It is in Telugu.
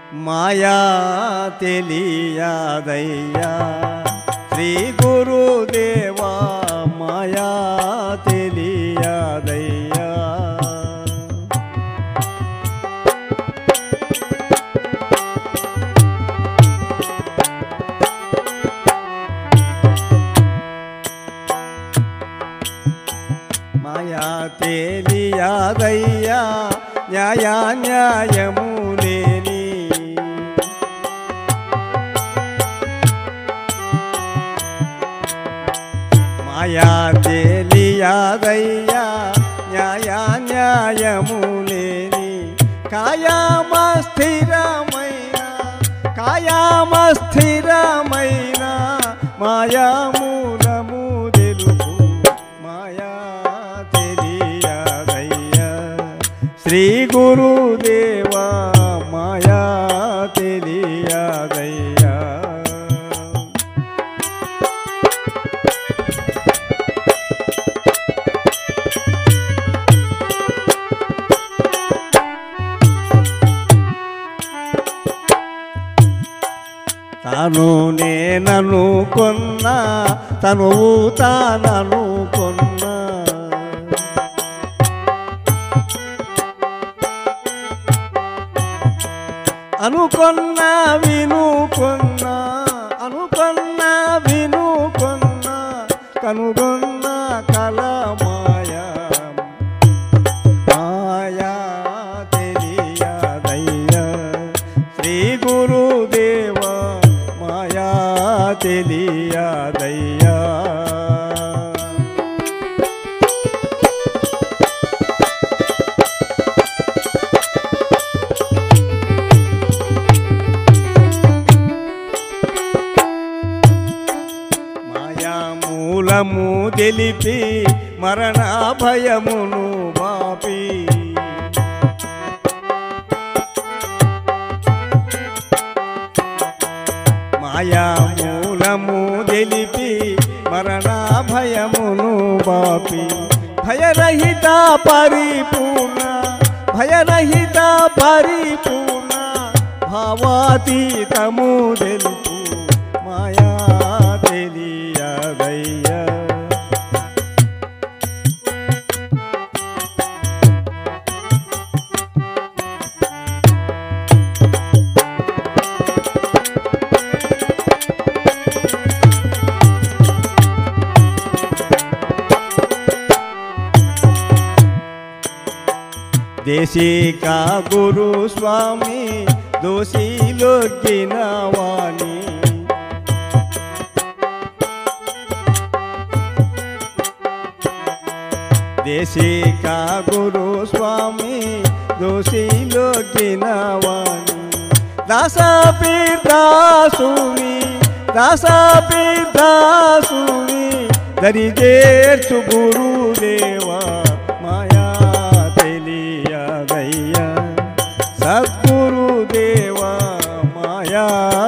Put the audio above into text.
మాయా తెలియదయ్యా శ్రీ గురుదేవా మాయా తెలియదయ్యా మాయా తెలియదయ్యా న్యాయ న్యాయము లేని మాయా తెలియదయ్యా న్యాయ న్యాయము లేని కాయామ స్థిరమైన కాయామ స్థిరమైన మాయా మూలము తెలుపు మాయా తెలియదయ్యా శ్రీ గురుదేవా మాయా తెలియదయ్యా తాను నేనను కొన్నా తనువు తానను కొన్నా అనుకొన్నా వినుకొన్నా అనుకొన్నా వినుకొన్నా కనుగొన్న కల మాయా మాయా తెలియదయ్యా శ్రీ గురుదేవా మాయా తెలియదయ్యా మాయా మూలము తెలిపి మరణ భయమును బాపి మాయా మూలము తెలిపి మరణ భయమును బాపి భయరహిత పరిపూర్ణ భయరహిత పరిపూర్ణ భావాతీతము తెలుపు మాయా తెలియదయ్యా దేశిక గురు స్వామి దోషిలొగ్గిన వాణి దేశిక గురు స్వామి దోషిలొగ్గిన వాణి దాసపీర్దాసుని దాసపీర్దాసుని దరిజేర్చు గురుదేవా మాయా తెలియదయ్యా సద్గురుదేవా మాయా